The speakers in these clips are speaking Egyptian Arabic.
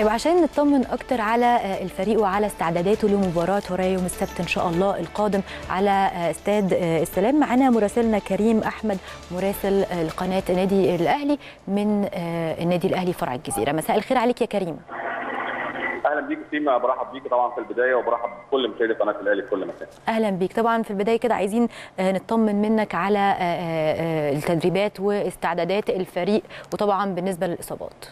طيب عشان نطمن اكتر على الفريق وعلى استعداداته لمباراه هورايا يوم السبت ان شاء الله القادم على استاد السلام معانا مراسلنا كريم احمد مراسل لقناه النادي الاهلي من النادي الاهلي فرع الجزيره مساء الخير عليك يا كريم اهلا بيك سيما برحب بيك طبعا في البدايه وبرحب بكل مشاهدي قناه الاهلي في كل مكان اهلا بيك طبعا في البدايه كده عايزين نطمن منك على التدريبات واستعدادات الفريق وطبعا بالنسبه للاصابات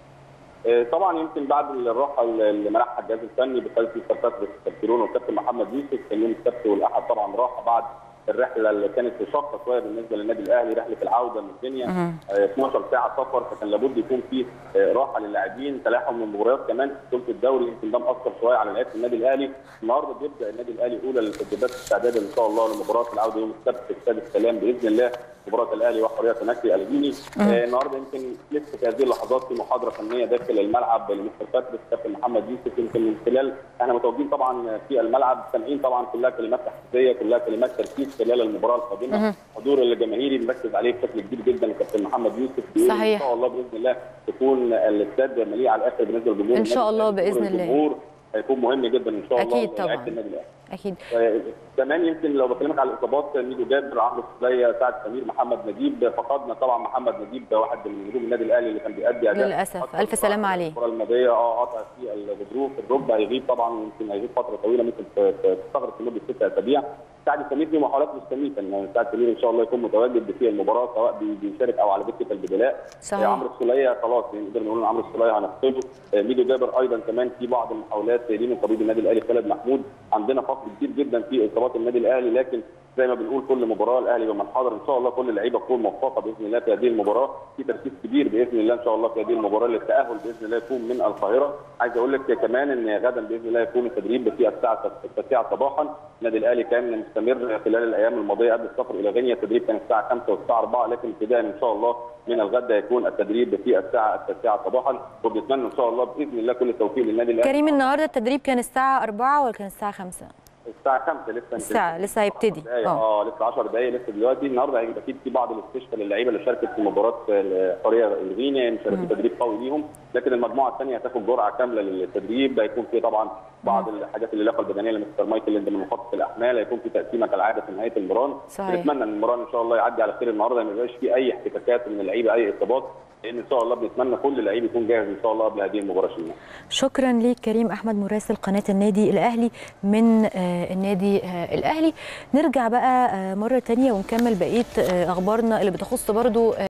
طبعا يمكن بعد الراحه اللي منحها الجهاز الفني بقياده مستر باتريس كابتيرون والكابتن محمد يوسف كان يوم السبت والاحد طبعا راحه بعد الرحله اللي كانت شاقه شويه بالنسبه للنادي الاهلي رحله العوده من الدنيا 12 ساعه سفر فكان لابد يكون في راحه للاعبين تلاحم من المباريات كمان في بطوله الدوري يمكن ده مأثر شويه على لعيبه النادي الاهلي النهارده بيبدا النادي الاهلي اولى للتدريبات استعدادا ان شاء الله لمباراه العوده يوم السبت في استاد السلام باذن الله مباراه الاهلي وحريه تنكي الجيني آه النهارده يمكن لسه في هذه اللحظات في محاضره فنيه داخل الملعب لمستر باتريس كابتن محمد يوسف يمكن من خلال احنا متواجدين طبعا في الملعب سامعين طبعا كلها كلمات تحفيزيه كلها كلمات تركيز خلال المباراه القادمه حضور الجماهيري مركز عليه بشكل كبير جدا كابتن محمد يوسف صحيح ان شاء الله باذن الله تكون الاستاد مليء على الاخر بالنسبه للجمهور ان شاء الله باذن الله الجمهور هيكون مهم جدا ان شاء الله اكيد طبعا اكيد كمان يمكن لو بكلمك على الاصابات ميدو جابر عمرو السليه سعد سمير محمد نجيب فقدنا طبعا محمد نجيب ده واحد من نجوم النادي الاهلي اللي كان بيأدي اداء للاسف الف سلامه عليه الكره الماديه اه قطع في الغضروف الركبه هيغيب طبعا يمكن هيغيب فتره طويله ممكن تستغرق لمده ست اسابيع سعد سمير في محاولات مستميته ان سعد سمير ان شاء الله يكون متواجد في المباراه سواء بيشارك او على دكه البدلاء صحيح عمرو السوليه خلاص يعني نقدر نقول ان عمرو السوليه هنفقده ميدو جابر ايضا كمان في بعض المحاولات دي من طبيب النادي الاهلي خالد محمود عندنا فصل كبير جدا في اصابات النادي الاهلي لكن زي ما بنقول كل مباراه الاهلي بمن حضر ان شاء الله كل اللعيبه تكون موفقه باذن الله في هذه المباراه في تركيز كبير باذن الله ان شاء الله في هذه المباراه للتاهل باذن الله يكون من القاهره عايز اقول لك كمان ان غدا باذن الله يكون التدريب في الساعه 9 صباحا النادي الاهلي كان مستمر خلال الايام الماضيه قبل السفر الى غينيا التدريب كان الساعه 5 والساعه 4 لكن ابتداء ان شاء الله من الغد هيكون التدريب في الساعه 9 صباحا وبنتمنى ان شاء الله باذن الله كل التوفيق للنادي الاهلي كريم النهارده التدريب كان الساعه 4 ولا كان الساعه 5 الساعة 5 لسه الساعة لسه هيبتدي اه لسه 10 دقايق لسه دلوقتي النهارده هيبقى اكيد في بعض الاستشفاء للعيبه اللي شاركت في مباراة حرية الغينيا شاركوا تدريب قوي ليهم لكن المجموعة الثانية هتاخد جرعة كاملة للتدريب هيكون في طبعا بعض الحاجات اللياقة البدنية لمستر مايكل اللي من مخطط الاحمال هيكون في تقسيمة كالعادة في نهاية المران نتمنى ان المران ان شاء الله يعدي على خير النهارده ما يبقاش في اي احتكاكات من اللعيبه اي اصابات لان ان شاء الله بنتمنى كل لعيب يكون جاهز ان شاء الله قبل هذه المباراه شيماء. شكرا ليك كريم احمد مراسل قناه النادي الاهلي من النادي الاهلي نرجع بقى مره ثانيه ونكمل بقيه اخبارنا اللي بتخص برضو